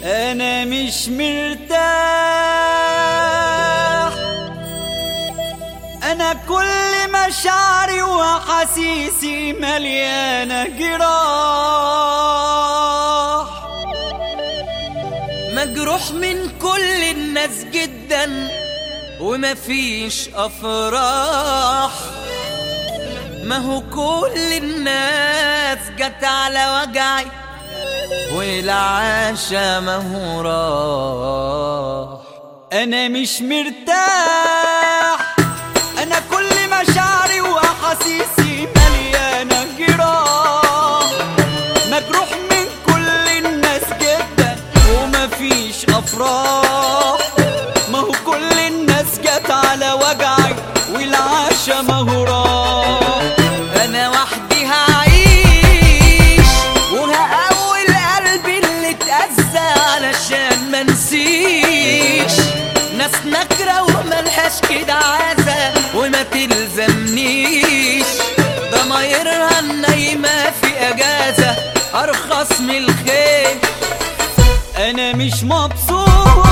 انا مش مرتاح انا كل مشاعري واحاسيسي مليانه جراح مجروح من كل الناس جدا ومفيش افراح ما هو كل الناس جت على وجعي والعاشا ما هو راح انا مش مرتاح انا كل مشاعري واحاسيسي مليانه جراح مجروح من كل الناس جدا ومفيش افراح ما هو كل الناس جت على وجعي والعاشا ما هو راح انا وحدي هعيش وهقوي قلبي اللي اتأذى علشان ما نسيش ناس نكرة وملهاش كده عازة وما تلزمنيش ضمايرها النايمة في اجازة ارخص من الخيل انا مش مبسوط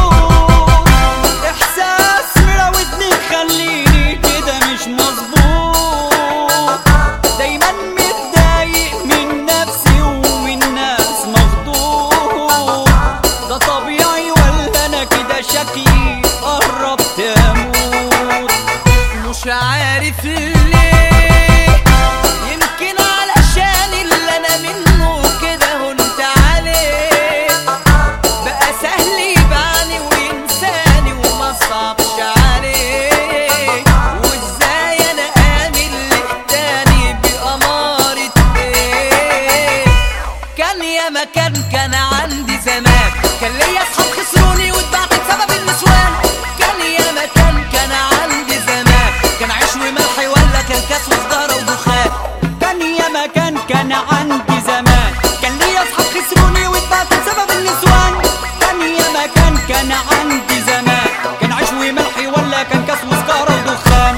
احساس مراودني خليني كده مش مظبوط دايما متضايق من نفسي ومن ناس مخضوض ده طبيعي ولا انا كده شكلي قربت اموت مش عارف ليه يمكن علشان اللي انا منه كده هنت عليه بقى سهل يبعني وينساني وما صعبش عليه وازاي انا امن لقتاني بأمارة ايه كان يا مكان كان عندي زمان كان ليا اصحاب خسروني واتبعت بسبب النسوان كان يا مكان كان عندي زمان كان عيش وملح ولا كان كاس وسجارة ودخان كان يا مكان كان عندي زمان كان ليا اصحاب خسروني واتبعت بسبب النسوان كان يا مكان كان عندي زمان كان عيش وملحي ولا كان كاس وسكارة ودخان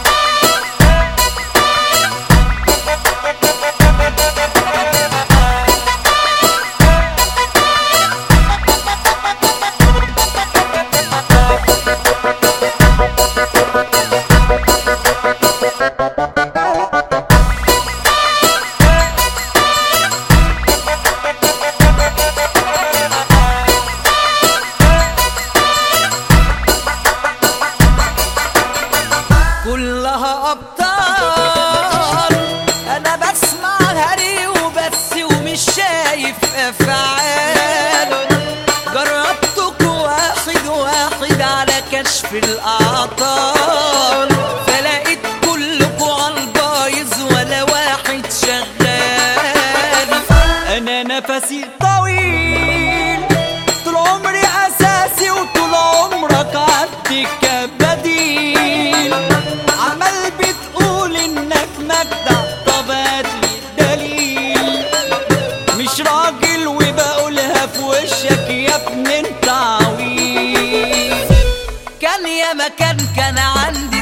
كلها ابطال انا بسمع هري وبس ومش شايف افعال جربتك واحد واحد على كشف الاعطال فلقيت كلكوا عالبايظ ولا واحد شغال انا نفسي طويل طول عمري اساسي وطول عمرك عندك كبديل عمال بتقول انك مجدع طب هاتلي دليل مش راجل وبقولها في وشك يا ابن انت عويل كان يا مكان كان عندي